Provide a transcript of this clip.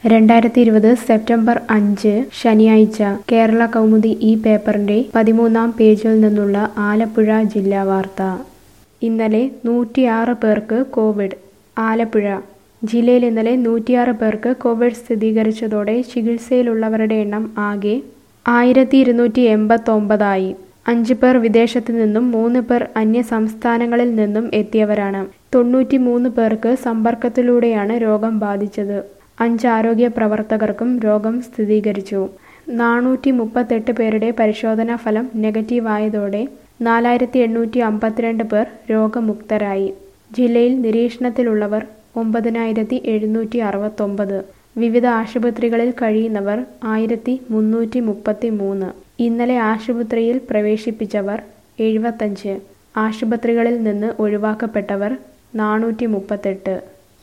രണ്ടായിരത്തി ഇരുപത് സെപ്റ്റംബർ അഞ്ച് ശനിയാഴ്ച കേരള കൗമുദി ഈ പേപ്പറിന്റെ പതിമൂന്നാം പേജിൽ നിന്നുള്ള ആലപ്പുഴ ജില്ലാ വാർത്ത ഇന്നലെ നൂറ്റിയാറ് പേർക്ക് കോവിഡ് ആലപ്പുഴ ജില്ലയിൽ ഇന്നലെ നൂറ്റിയാറ് പേർക്ക് കോവിഡ് സ്ഥിരീകരിച്ചതോടെ ചികിത്സയിലുള്ളവരുടെ എണ്ണം ആകെ ആയിരത്തി ഇരുന്നൂറ്റി എൺപത്തൊമ്പതായി അഞ്ച് പേർ വിദേശത്തു നിന്നും മൂന്ന് പേർ അന്യ സംസ്ഥാനങ്ങളിൽ നിന്നും എത്തിയവരാണ് തൊണ്ണൂറ്റി മൂന്ന് പേർക്ക് സമ്പർക്കത്തിലൂടെയാണ് രോഗം ബാധിച്ചത് അഞ്ച് ആരോഗ്യ പ്രവർത്തകർക്കും രോഗം സ്ഥിരീകരിച്ചു നാനൂറ്റി മുപ്പത്തെട്ട് പേരുടെ പരിശോധനാ ഫലം നെഗറ്റീവായതോടെ നാലായിരത്തി എണ്ണൂറ്റി അമ്പത്തിരണ്ട് പേർ രോഗമുക്തരായി ജില്ലയിൽ നിരീക്ഷണത്തിലുള്ളവർ ഒമ്പതിനായിരത്തി എഴുന്നൂറ്റി അറുപത്തൊമ്പത് വിവിധ ആശുപത്രികളിൽ കഴിയുന്നവർ ആയിരത്തി മുന്നൂറ്റി മുപ്പത്തി മൂന്ന് ഇന്നലെ ആശുപത്രിയിൽ പ്രവേശിപ്പിച്ചവർ എഴുപത്തഞ്ച് ആശുപത്രികളിൽ നിന്ന് ഒഴിവാക്കപ്പെട്ടവർ നാനൂറ്റി മുപ്പത്തെട്ട്